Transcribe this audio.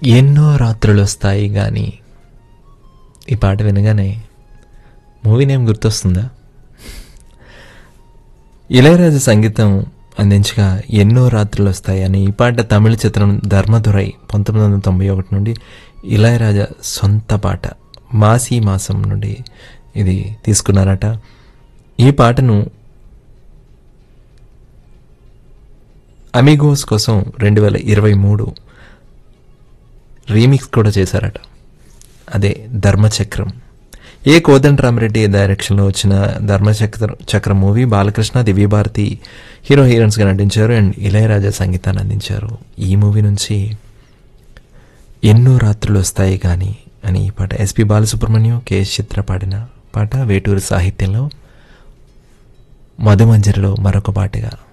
ఎన్నో రాత్రులు వస్తాయి కానీ ఈ పాట వినగానే మూవీ నేమ్ గుర్తొస్తుందా ఇళయరాజా సంగీతం అందించగా ఎన్నో రాత్రులు వస్తాయి అని ఈ పాట తమిళ చిత్రం ధర్మదురై పంతొమ్మిది వందల తొంభై ఒకటి నుండి ఇళయరాజా సొంత పాట మాసీ మాసం నుండి ఇది తీసుకున్నారట ఈ పాటను అమిగోస్ కోసం రెండు వేల ఇరవై మూడు రీమిక్స్ కూడా చేశారట అదే ధర్మచక్రం ఏ కోదండరామరెడ్డి డైరెక్షన్లో వచ్చిన ధర్మచక్ర చక్రం మూవీ బాలకృష్ణ దివ్యభారతి హీరో హీరోయిన్స్గా నటించారు అండ్ ఇళయరాజా సంగీతాన్ని అందించారు ఈ మూవీ నుంచి ఎన్నో రాత్రులు వస్తాయి కానీ అని ఈ పాట ఎస్పి బాలసుబ్రహ్మణ్యం కేఎస్ చిత్ర పాడిన పాట వేటూరు సాహిత్యంలో మధుమంజరిలో మరొక పాటగా